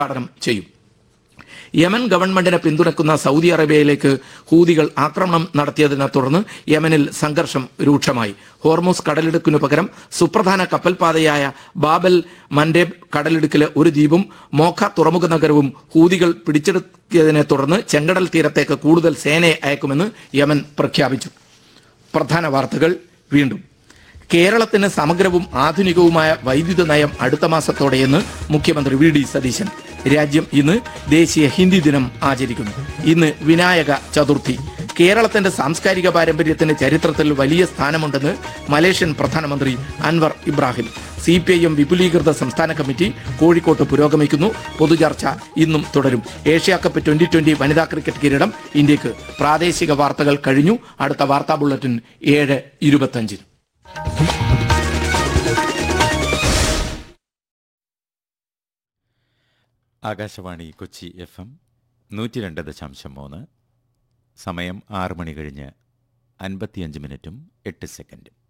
ഉദ്ഘാടനം ചെയ്യും യമൻ ഗവൺമെന്റിനെ പിന്തുണക്കുന്ന സൗദി അറേബ്യയിലേക്ക് ഹൂതികൾ ആക്രമണം നടത്തിയതിനെ തുടർന്ന് യമനിൽ സംഘർഷം രൂക്ഷമായി ഹോർമൂസ് കടലിടുക്കിനു പകരം സുപ്രധാന കപ്പൽപാതയായ ബാബൽ മൻഡേബ് കടലിടുക്കിലെ ഒരു ദ്വീപും മോഖ തുറമുഖ നഗരവും ഹൂതികൾ പിടിച്ചെടുക്കിയതിനെ തുടർന്ന് ചെങ്കടൽ തീരത്തേക്ക് കൂടുതൽ സേനയെ അയക്കുമെന്ന് യമൻ പ്രഖ്യാപിച്ചു പ്രധാന വാർത്തകൾ വീണ്ടും കേരളത്തിന് സമഗ്രവും ആധുനികവുമായ വൈദ്യുത നയം അടുത്ത മാസത്തോടെയെന്ന് മുഖ്യമന്ത്രി വി ഡി സതീശൻ രാജ്യം ഇന്ന് ദേശീയ ഹിന്ദി ദിനം ആചരിക്കുന്നു ഇന്ന് വിനായക ചതുർത്ഥി കേരളത്തിന്റെ സാംസ്കാരിക പാരമ്പര്യത്തിന് ചരിത്രത്തിൽ വലിയ സ്ഥാനമുണ്ടെന്ന് മലേഷ്യൻ പ്രധാനമന്ത്രി Anwar Ibrahim C P I M വിപുലീകൃത സംസ്ഥാന കമ്മിറ്റി കോഴിക്കോട്ട് പുരോഗമിക്കുന്നു പൊതുചർച്ച ഇന്നും തുടരും ഏഷ്യാ കപ്പ് ട്വന്റി ട്വന്റി വനിതാ ക്രിക്കറ്റ് കിരീടം ഇന്ത്യക്ക് പ്രാദേശിക വാർത്തകൾ കഴിഞ്ഞു അടുത്ത വാർത്താ ബുള്ളറ്റിൻ ഏഴ് ഇരുപത്തഞ്ചിന് ആകാശവാണി കൊച്ചി എഫ് എം നൂറ്റി രണ്ട് ദശാംശം മൂന്ന് സമയം ആറ് മണി കഴിഞ്ഞ് അൻപത്തിയഞ്ച് മിനിറ്റും എട്ട് സെക്കൻഡും